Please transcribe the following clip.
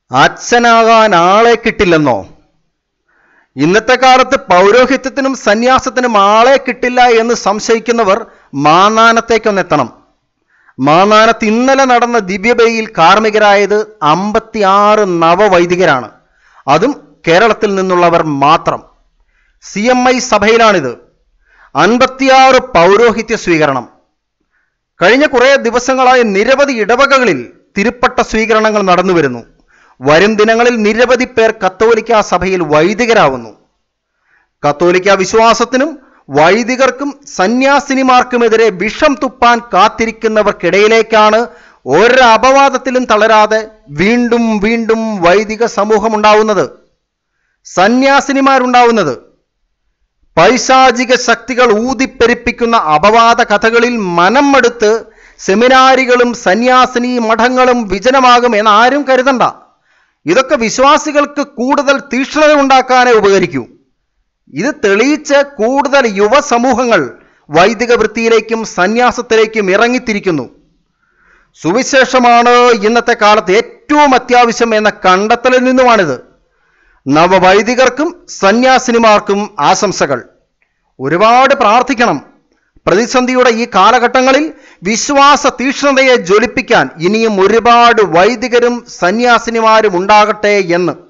അച്ഛനാകാൻ ആളെ കിട്ടില്ലെന്നോ ഇന്നത്തെ കാലത്ത് പൗരോഹിത്യത്തിനും സന്യാസത്തിനും ആളെ കിട്ടില്ല എന്ന് സംശയിക്കുന്നവർ മാനാനത്തേക്കൊന്നെത്തണം മാനാനത്ത് ഇന്നലെ നടന്ന ദിവ്യബലിയിൽ കാർമ്മികരായത് അമ്പത്തിയാറ് നവവൈദികരാണ് അതും കേരളത്തിൽ നിന്നുള്ളവർ മാത്രം സി എം ഐ സഭയിലാണിത് അൻപത്തിയാറ് പൗരോഹിത്യ സ്വീകരണം കഴിഞ്ഞ കുറേ ദിവസങ്ങളായി നിരവധി ഇടവകകളിൽ തിരുപ്പട്ട സ്വീകരണങ്ങൾ നടന്നു വരുന്നു വരും ദിനങ്ങളിൽ നിരവധി പേർ കത്തോലിക്ക സഭയിൽ വൈദികരാവുന്നു കത്തോലിക്ക വിശ്വാസത്തിനും വൈദികർക്കും സന്യാസിനിമാർക്കുമെതിരെ വിഷം തുപ്പാൻ കാത്തിരിക്കുന്നവർക്കിടയിലേക്കാണ് ഒരു അപവാദത്തിലും തളരാതെ വീണ്ടും വീണ്ടും വൈദിക സമൂഹം ഉണ്ടാവുന്നത് സന്യാസിനിമാരുണ്ടാവുന്നത് പൈശാചിക ശക്തികൾ ഊതിപ്പെരിപ്പിക്കുന്ന അപവാദ കഥകളിൽ മനം മടുത്ത് സെമിനാരികളും സന്യാസിനി മഠങ്ങളും വിജനമാകും എന്ന് ആരും കരുതണ്ട ഇതൊക്കെ വിശ്വാസികൾക്ക് കൂടുതൽ തീക്ഷ്ണത ഉണ്ടാക്കാനേ ഉപകരിക്കൂ ഇത് തെളിയിച്ച് കൂടുതൽ യുവസമൂഹങ്ങൾ വൈദിക വൃത്തിയിലേക്കും സന്യാസത്തിലേക്കും ഇറങ്ങിത്തിരിക്കുന്നു സുവിശേഷമാണ് ഇന്നത്തെ കാലത്ത് ഏറ്റവും അത്യാവശ്യം എന്ന കണ്ടെത്തലിൽ നിന്നുമാണിത് നവവൈദികർക്കും സന്യാസിനിമാർക്കും ആശംസകൾ ഒരുപാട് പ്രാർത്ഥിക്കണം പ്രതിസന്ധിയുടെ ഈ കാലഘട്ടങ്ങളിൽ വിശ്വാസ തീക്ഷ്ണതയെ ജ്വലിപ്പിക്കാൻ ഇനിയും ഒരുപാട് വൈദികരും സന്യാസിനിമാരും ഉണ്ടാകട്ടെ എന്ന്